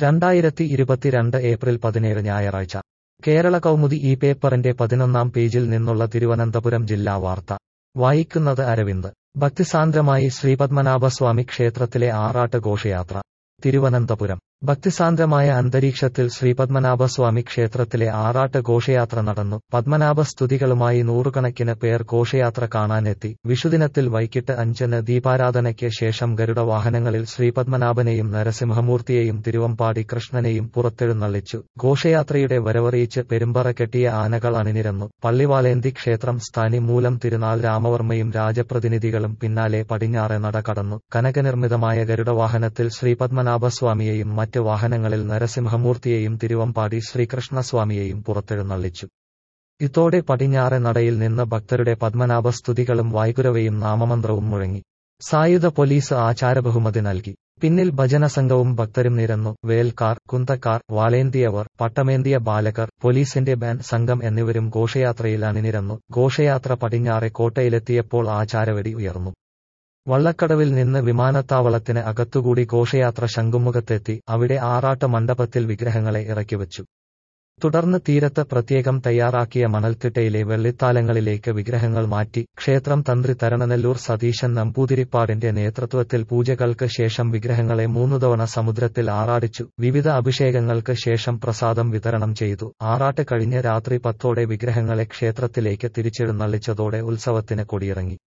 രണ്ടായിരത്തി ഇരുപത്തിരണ്ട് ഏപ്രിൽ പതിനേഴ് ഞായറാഴ്ച കേരള കൗമുദി ഈ പേപ്പറിന്റെ പതിനൊന്നാം പേജിൽ നിന്നുള്ള തിരുവനന്തപുരം ജില്ലാ വാർത്ത വായിക്കുന്നത് അരവിന്ദ് ഭക്തിസാന്ദ്രമായി ശ്രീപത്മനാഭസ്വാമി ക്ഷേത്രത്തിലെ ആറാട്ട് ഘോഷയാത്ര തിരുവനന്തപുരം ഭക്തിസാന്ദ്രമായ അന്തരീക്ഷത്തിൽ ശ്രീപത്മനാഭസ്വാമി ക്ഷേത്രത്തിലെ ആറാട്ട് ഘോഷയാത്ര നടന്നു പത്മനാഭ സ്തുതികളുമായി നൂറുകണക്കിന് പേർ ഘോഷയാത്ര കാണാനെത്തി വിഷുദിനത്തിൽ വൈകിട്ട് അഞ്ചിന് ദീപാരാധനയ്ക്ക് ശേഷം ഗരുഡ വാഹനങ്ങളിൽ ശ്രീപത്മനാഭനെയും നരസിംഹമൂർത്തിയെയും തിരുവമ്പാടി കൃഷ്ണനെയും പുറത്തെഴുന്നള്ളിച്ചു ഘോഷയാത്രയുടെ വരവറിയിച്ച് പെരുമ്പറ കെട്ടിയ ആനകൾ അണിനിരന്നു പള്ളിവാലേന്തി ക്ഷേത്രം സ്ഥാനി മൂലം തിരുനാൾ രാമവർമ്മയും രാജപ്രതിനിധികളും പിന്നാലെ പടിഞ്ഞാറെ നട കടന്നു കനകനിർമ്മിതമായ ഗരുഡവാഹനത്തിൽ ശ്രീപത്മനാഭസ്വാമിയെയും മറ്റ് വാഹനങ്ങളിൽ നരസിംഹമൂർത്തിയെയും തിരുവമ്പാടി ശ്രീകൃഷ്ണസ്വാമിയെയും പുറത്തെഴുന്നള്ളിച്ചു ഇതോടെ പടിഞ്ഞാറെ നടയിൽ നിന്ന് ഭക്തരുടെ പത്മനാഭ സ്തുതികളും വായ്കുരവയും നാമമന്ത്രവും മുഴങ്ങി സായുധ പോലീസ് ആചാരബഹുമതി നൽകി പിന്നിൽ ഭജനസംഘവും ഭക്തരും നിരന്നു വേൽക്കാർ കുന്തക്കാർ വാളേന്തിയവർ പട്ടമേന്തിയ ബാലകർ പോലീസിന്റെ ബാൻഡ് സംഘം എന്നിവരും ഘോഷയാത്രയിൽ അണിനിരന്നു ഘോഷയാത്ര പടിഞ്ഞാറെ കോട്ടയിലെത്തിയപ്പോൾ ആചാരവെടി ഉയർന്നു വള്ളക്കടവിൽ നിന്ന് വിമാനത്താവളത്തിന് അകത്തുകൂടി ഘോഷയാത്ര ശംഖുമുഖത്തെത്തി അവിടെ ആറാട്ട് മണ്ഡപത്തിൽ വിഗ്രഹങ്ങളെ ഇറക്കിവച്ചു തുടർന്ന് തീരത്ത് പ്രത്യേകം തയ്യാറാക്കിയ മണൽത്തിട്ടയിലെ വെള്ളിത്താലങ്ങളിലേക്ക് വിഗ്രഹങ്ങൾ മാറ്റി ക്ഷേത്രം തന്ത്രി തരണനെല്ലൂർ സതീശൻ നമ്പൂതിരിപ്പാടിന്റെ നേതൃത്വത്തിൽ പൂജകൾക്ക് ശേഷം വിഗ്രഹങ്ങളെ മൂന്നു തവണ സമുദ്രത്തിൽ ആറാടിച്ചു വിവിധ അഭിഷേകങ്ങൾക്ക് ശേഷം പ്രസാദം വിതരണം ചെയ്തു ആറാട്ട് കഴിഞ്ഞ് രാത്രി പത്തോടെ വിഗ്രഹങ്ങളെ ക്ഷേത്രത്തിലേക്ക് തിരിച്ചെഴുന്നള്ളിച്ചതോടെ ഉത്സവത്തിന് കൊടിയിറങ്ങി